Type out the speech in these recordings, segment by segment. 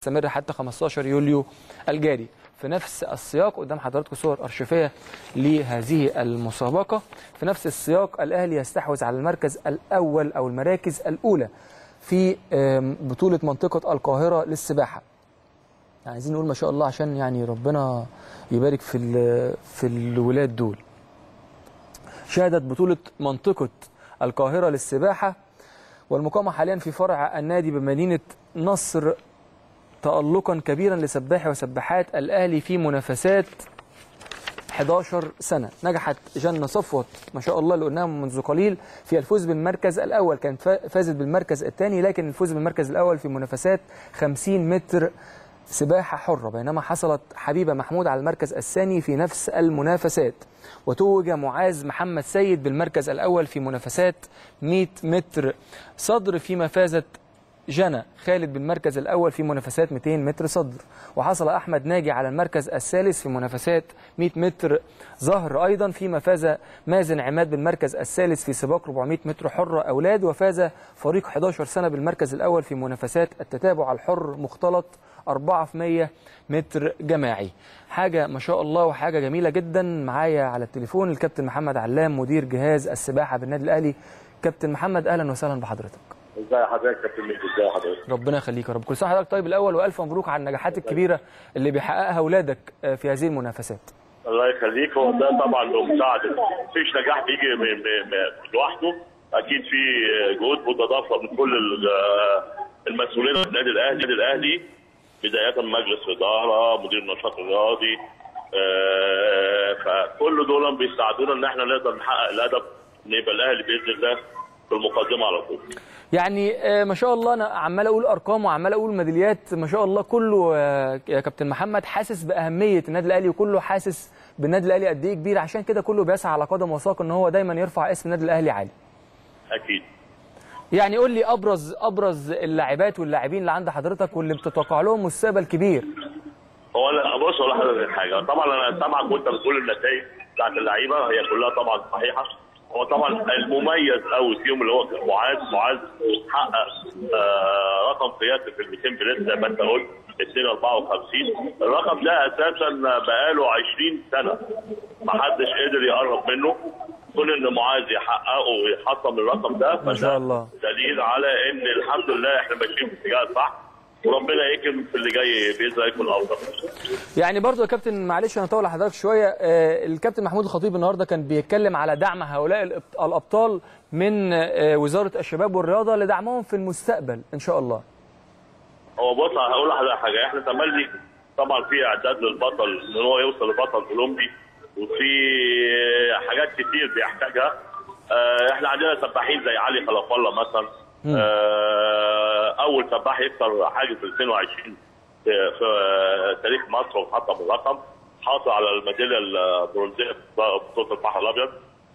هتستمر حتى 15 يوليو الجاري في نفس السياق قدام حضراتكم صور أرشيفية لهذه المسابقة في نفس السياق الأهلي يستحوذ على المركز الأول أو المراكز الأولى في آم، بطولة منطقة القاهرة للسباحة يعني عايزين نقول ما شاء الله عشان يعني ربنا يبارك في ال- في الولاد دول شهدت بطولة منطقة القاهرة للسباحة والمقامة حاليا في فرع النادي بمدينة نصر تألقا كبيرا لسباحي وسباحات الأهلي في منافسات 11 سنة نجحت جنة صفوت ما شاء الله اللي قلناها منذ قليل في الفوز بالمركز الأول كانت فا- فازت بالمركز الثاني لكن الفوز بالمركز الأول في منافسات 50 متر سباحة حرة بينما حصلت حبيبة محمود على المركز الثاني في نفس المنافسات وتوج معاذ محمد سيد بالمركز الأول في منافسات 100 متر صدر فيما فازت جنى خالد بالمركز الأول في منافسات 200 متر صدر وحصل أحمد ناجي على المركز الثالث في منافسات 100 متر ظهر أيضا فيما فاز مازن عماد بالمركز الثالث في سباق 400 متر حرة أولاد وفاز فريق 11 سنة بالمركز الأول في منافسات التتابع الحر مختلط 4 في 100 متر جماعي حاجة ما شاء الله وحاجة جميلة جدا معايا على التليفون الكابتن محمد علام مدير جهاز السباحة بالنادي الأهلي كابتن محمد أهلا وسهلا بحضرتك ازي حضرتك يا كابتن ميدو ازي حضرتك ربنا يخليك يا رب كل سنه وحضرتك طيب الاول والف مبروك على النجاحات الكبيره اللي بيحققها اولادك آه، في هذه المنافسات الله يخليك هو ده طبعا بمساعدة مفيش نجاح بيجي م- م- م- لوحده اكيد في جهود متضافره من كل ال- المسؤولين في النادي الاهلي النادي الاهلي بدايه من مجلس اداره مدير النشاط الرياضي آه، فكل دول بيساعدونا ان احنا نقدر نحقق الهدف ان يبقى الاهلي باذن الله في المقدمه على طول يعني آه، ما شاء الله انا عمال اقول ارقام وعمال اقول ميداليات ما شاء الله كله آه، يا كابتن محمد حاسس باهميه النادي الاهلي وكله حاسس بالنادي الاهلي قد ايه كبير عشان كده كله بيسعى على قدم وساق ان هو دايما يرفع اسم النادي الاهلي عالي اكيد يعني قول لي ابرز ابرز اللاعبات واللاعبين اللي عند حضرتك واللي بتتوقع لهم مستقبل كبير هو انا بص اقول لحضرتك حاجه طبعا انا سامعك وانت بتقول النتائج بتاعت اللعيبه هي كلها طبعا صحيحه هو طبعا المميز قوي فيهم اللي هو معاذ معاذ حقق آه رقم قياسي في ال 200 بلاد زي ما انت قلت 254 الرقم ده اساسا بقاله 20 سنه ما حدش قدر يقرب منه كون ان معاذ يحققه ويحطم الرقم ده ما شاء فده الله. دليل على ان الحمد لله احنا ماشيين في الاتجاه الصح وربنا يكرم في اللي جاي باذن الله يكون افضل يعني برضو يا كابتن معلش انا اطول على حضرتك شويه آه، الكابتن محمود الخطيب النهارده كان بيتكلم على دعم هؤلاء الأب- الابطال من آه، وزاره الشباب والرياضه لدعمهم في المستقبل ان شاء الله هو بص هقول لحضرتك حاجه احنا تملي طبعا في اعداد للبطل ان هو يوصل لبطل اولمبي وفي حاجات كتير بيحتاجها اه، احنا عندنا سباحين زي علي خلف الله مثلا اه، اول سباح يكسر حاجز 22 في في تاريخ مصر وحطم الرقم حاصل على الميداليه البرونزيه في بطوله البحر الابيض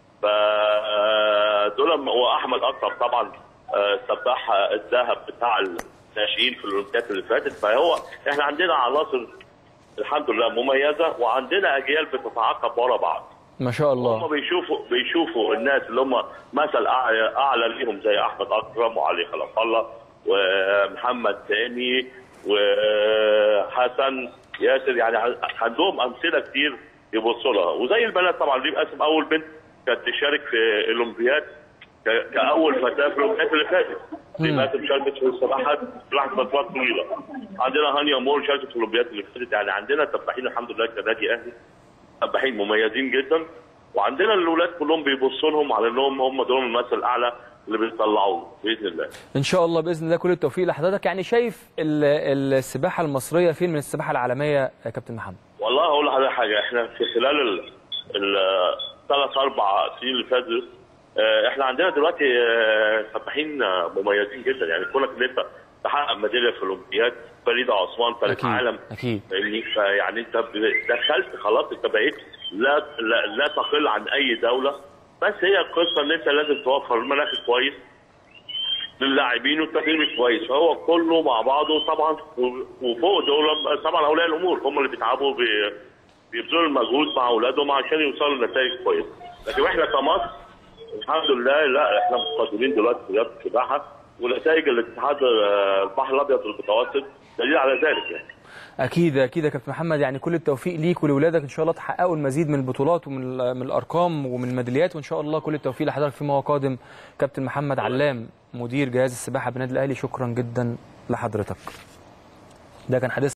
فدول واحمد اكرم طبعا آه، سباح الذهب بتاع الناشئين في الاولمبياد اللي فاتت فهو احنا عندنا عناصر الحمد لله مميزه وعندنا اجيال بتتعاقب ورا بعض ما شاء هم الله بيشوفوا بيشوفوا الناس اللي هم مثل اعلى اعلى ليهم زي احمد اكرم وعلي خلف الله ومحمد سامي وحسن ياسر يعني عندهم امثله كتير يبصوا لها وزي البنات طبعا دي قاسم اول بنت كانت تشارك في الاولمبياد ك- كاول فتاه في الاولمبياد اللي فاتت دي قاسم شاركت في السباحات لحظه فترات طويله عندنا هانيا مور شاركت في الاولمبياد اللي فاتت يعني عندنا سباحين الحمد لله كنادي اهلي سباحين مميزين جدا وعندنا الاولاد كلهم بيبصوا لهم على انهم هم دول المثل الاعلى اللي بيطلعوه باذن الله ان شاء الله باذن الله كل التوفيق لحضرتك يعني شايف ال- السباحه المصريه فين من السباحه العالميه يا كابتن محمد والله اقول لحضرتك حاجه احنا في خلال الثلاث اربع سنين اللي فاتوا آه، احنا عندنا دلوقتي آه، سباحين آه، مميزين جدا يعني كونك ان انت تحقق ميداليه في الاولمبياد فريده عثمان ثالث اكيد عالم اكيد فاهمني فيعني انت ب- دخلت خلاص انت بقيت لا لا, لا تقل عن اي دوله بس هي القصه ان انت لازم توفر المناخ كويس للاعبين والتدريب كويس فهو كله مع بعضه طبعا و- وفوق دول طبعا اولياء الامور هم اللي بيتعبوا بي- بيبذلوا المجهود مع اولادهم عشان يوصلوا لنتائج كويسه لكن احنا كمصر الحمد لله لا احنا متقدمين دلوقتي في رياضه السباحه ونتائج الاتحاد آه، البحر الابيض المتوسط دليل على ذلك يعني اكيد اكيد يا كابتن محمد يعني كل التوفيق ليك ولولادك ان شاء الله تحققوا المزيد من البطولات ومن ال- من الارقام ومن الميداليات وان شاء الله كل التوفيق لحضرتك فيما هو قادم كابتن محمد علام مدير جهاز السباحه بالنادي الاهلي شكرا جدا لحضرتك ده كان حديث